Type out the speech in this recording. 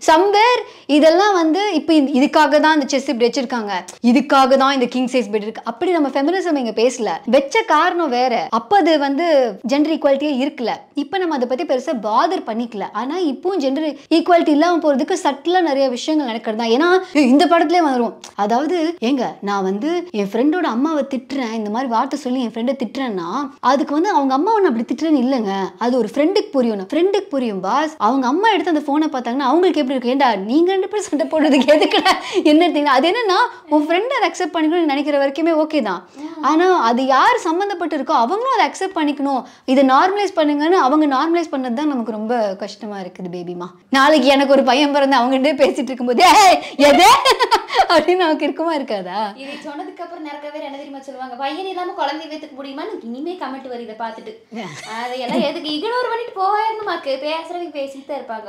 somewhere இதெல்லாம் வந்து இப்போ இதுக்காக தான் இந்த செஸ் இப்படி வச்சிருக்காங்க இதுக்காக தான் இந்த கிங் சைஸ் பெட் இருக்கு அப்படி நம்ம ஃபெமினிசம் இங்க பேசல வெச்ச காரணம் வேற அப்ப அது வந்து ஜெண்டர் ஈக்குவாலிட்டியே இருக்கல இப்போ நம்ம அதை பத்தி பெருசா பாதர் பண்ணிக்கல ஆனா இப்பவும் ஜெண்டர் ஈக்குவாலிட்டி இல்லாம போறதுக்கு சட்டிலா நிறைய விஷயங்கள் நடக்கிறது தான் ஏன்னா இந்த படத்துலயே வந்துரும் அதாவது ஏங்க நான் வந்து என் ஃப்ரெண்டோட அம்மாவை திட்டுறேன் இந்த மாதிரி வார்த்தை சொல்லி என் ஃப்ரெண்டை திட்டுறேன்னா அதுக்கு வந்து அவங்க அம்மாவை நான் அப்படி திட்டுறேன்னு இல்லைங்க அது ஒரு ஃப்ரெண்டுக்கு புரியணும் ஃப்ரெண்டுக்கு புரியும் பாஸ் அவங்க அம்மா எடுத்து அந்த ஃபோனை பார்த்தாங்கன்னா அவங்களுக்கு எப்படி இருக்கு ஏண்டா நீங்க ரெண்டு பேரும் சண்டை போடுறதுக்கு எதுக்குடா என்ன எடுத்தீங்க அது என்னன்னா உன் ஃப்ரெண்ட் அதை அக்செப்ட் பண்ணிக்கணும்னு நினைக்கிற வரைக்குமே ஓகே தான் ஆனா அது யார் சம்மந்தப்பட்டு இருக்கோ அவங்களும் அதை அக்செப்ட் பண்ணிக்கணும் இதை நார்மலைஸ் பண்ணுங்கன்னு அவங்க நார்மலைஸ் பண்ணது தான் நமக்கு ரொம்ப கஷ்டமா இருக்குது பேபிமா நாளைக்கு எனக்கு ஒரு பையன் பிறந்து அவங்ககிட்ட பேசிட்டு இருக்கும்போது "ஏய், எது அப்படின்னு நமக்கு இருக்குமா இருக்காதா இதை சொன்னதுக்கு அப்புறம் நிறைய பேர் என்ன தெரியுமா சொல்லுவாங்க பையன் இல்லாம குழந்தை வைத்துக்க முடியுமான்னு இனிமே கமெண்ட் வருது பார்த்துட்டு அதையெல்லாம் எதுக்கு இக்னோர் பண்ணிட்டு போயிருந்துமாக்கு பேசுறவங்க பேசிட்டு தான் இருப்பாங்க